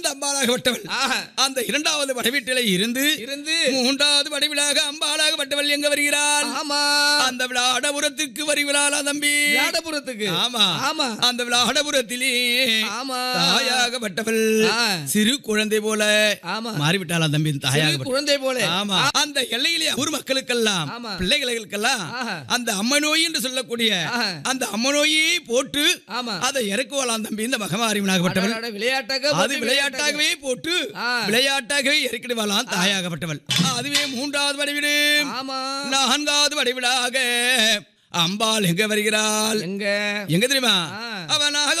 அந்த அம்பாளாகப்பட்டவள் ஆஹா. அந்த இரண்டாவது வடவீட்டிலே இருந்து இருந்து மூன்றாவது வடிவிலாக அம்பாளாகப்பட்டவள் எங்க வருகிறாள் ஆமா அந்த விளாடபுரத்திற்கு வருகிறாளா தம்பி விளையாடபுரத்துக்கு ஆமா ஆமா அந்த விளாடபுரத்திலே ஆமா தாயாகப்பட்டவள் ஆ. சிறு குழந்தை போல ஆமா மாறிவிட்டாளா தம்பி சிறு தாயாக குழந்தை போல ஆமா அந்த எல்லையிலே ஊர் மக்களுக்கெல்லாம் ஆமா. பிள்ளைகளுக்கெல்லாம் ஆஹா. அந்த அம்மநோய் என்று சொல்லக்கூடிய ஆஹா. அந்த அம்மநோயை போட்டு ஆமா அதை இறக்குவலாம் தம்பி இந்த மகமாரிவனாகப்பட்டவள் அடடட, விளையாட்டாக அது போட்டு விளையாட்டாகவே போட்டு ஆ. விளையாட்டாகவே இறக்கிடுவாளாம் தாயாகப்பட்டவள் அதுவே மூன்றாவது வடிவிடு ஆமா நான்காவது வடிவிலாக அம்பாள் எங்க வருகிறாள் எங்க எங்க தெரியுமா ஆ. அவனாக